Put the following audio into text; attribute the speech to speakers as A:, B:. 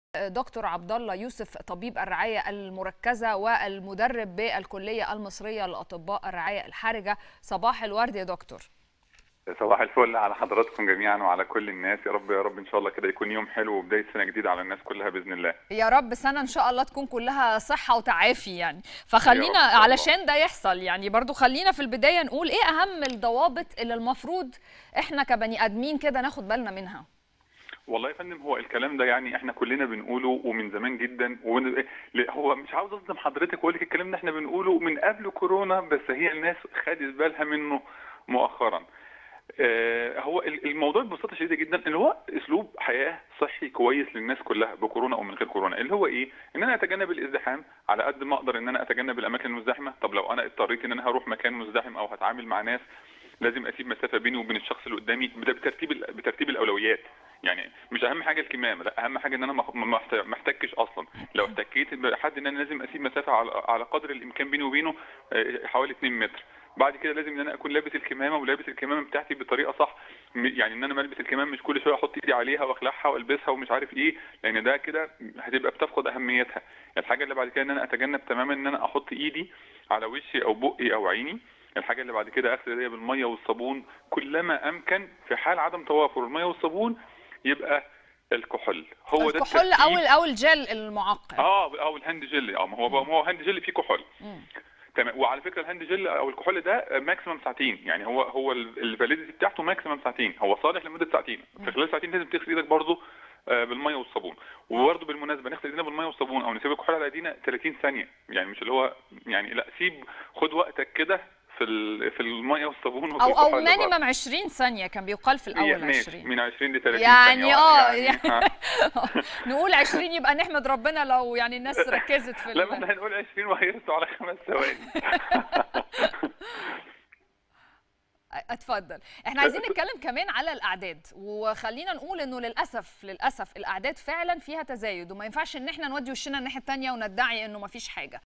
A: دكتور عبد الله يوسف طبيب الرعايه المركزه والمدرب بالكليه المصريه لاطباء الرعايه الحرجه صباح الورد يا دكتور
B: صباح الفل على حضراتكم جميعا وعلى كل الناس يا رب يا رب ان شاء الله كده يكون يوم حلو وبدايه سنه جديده على الناس كلها باذن الله
A: يا رب سنه ان شاء الله تكون كلها صحه وتعافي يعني فخلينا
B: يا رب إن شاء الله.
A: علشان ده يحصل يعني برضو خلينا في البدايه نقول ايه اهم الضوابط اللي المفروض احنا كبني ادمين كده ناخد بالنا منها
B: والله يا فندم هو الكلام ده يعني احنا كلنا بنقوله ومن زمان جدا ومن... ل- هو مش عاوز اصدم حضرتك واقول لك الكلام ده احنا بنقوله من قبل كورونا بس هي الناس خدت بالها منه مؤخرا آه، هو ال- الموضوع ببساطه شديده جدا ان هو اسلوب حياه صحي كويس للناس كلها بكورونا او من غير كورونا اللي هو ايه ان انا اتجنب الازدحام على قد ما اقدر ان انا اتجنب الاماكن المزدحمه طب لو انا اضطريت ان انا هروح مكان مزدحم او هتعامل مع ناس لازم اسيب مسافه بيني وبين الشخص اللي قدامي ده بترتيب ال- بترتيب الاولويات يعني مش اهم حاجه الكمامه لا اهم حاجه ان انا ما- ما احت- ما احتكش اصلا لو احتكيت بحد ان انا لازم اسيب مسافه على على قدر الامكان بيني وبينه آه، حوالي 2 متر بعد كده لازم ان انا اكون لابس الكمامه ولابس الكمامه بتاعتي بطريقه صح م- يعني ان انا ملبس الكمامه مش كل شويه احط ايدي عليها واخلعها والبسها ومش عارف ايه لان ده كده هتبقى بتفقد اهميتها الحاجه اللي بعد كده ان انا اتجنب تماما ان انا احط ايدي على وشي او بقي او عيني الحاجه اللي بعد كده اغسل ايديا بالميه والصابون كلما امكن في حال عدم توافر الميه والصابون يبقى الكحول هو ده
A: الكحول او
B: الترتيب.
A: او الجل المعقم
B: اه او الهاند جل اه ما هو ما هو هاند جل فيه كحول
A: مم.
B: تمام وعلى فكره الهاند جل او الكحول ده ماكسيمم ساعتين يعني هو هو الفاليديتي بتاعته ماكسيمم ساعتين هو صالح لمده ساعتين في خلال ساعتين لازم تغسل ايدك برضه آه، بالميه والصابون وبرضه بالمناسبه نغسل ايدينا بالميه والصابون او نسيب الكحول على ايدينا 30 ثانيه يعني مش اللي هو يعني لا سيب خد وقتك كده في ال- في الميه والصابون وفي
A: او او
B: الكحول ده برضه.
A: مينيمم 20 ثانيه كان بيقال في الاول
B: ماشي
A: 20
B: من 20 ل 30
A: يعني
B: ثانيه
A: اه
B: يعني
A: يعني
B: ها.
A: نقول 20 يبقى نحمد ربنا لو يعني الناس ركزت في
B: لا
A: ال-
B: ما احنا هنقول 20 وهيرسوا على خمس ثواني
A: اتفضل احنا عايزين نتكلم كمان على الاعداد وخلينا نقول انه للاسف للاسف الاعداد فعلا فيها تزايد وما ينفعش ان احنا نودي وشنا الناحيه الثانيه وندعي انه ما فيش حاجه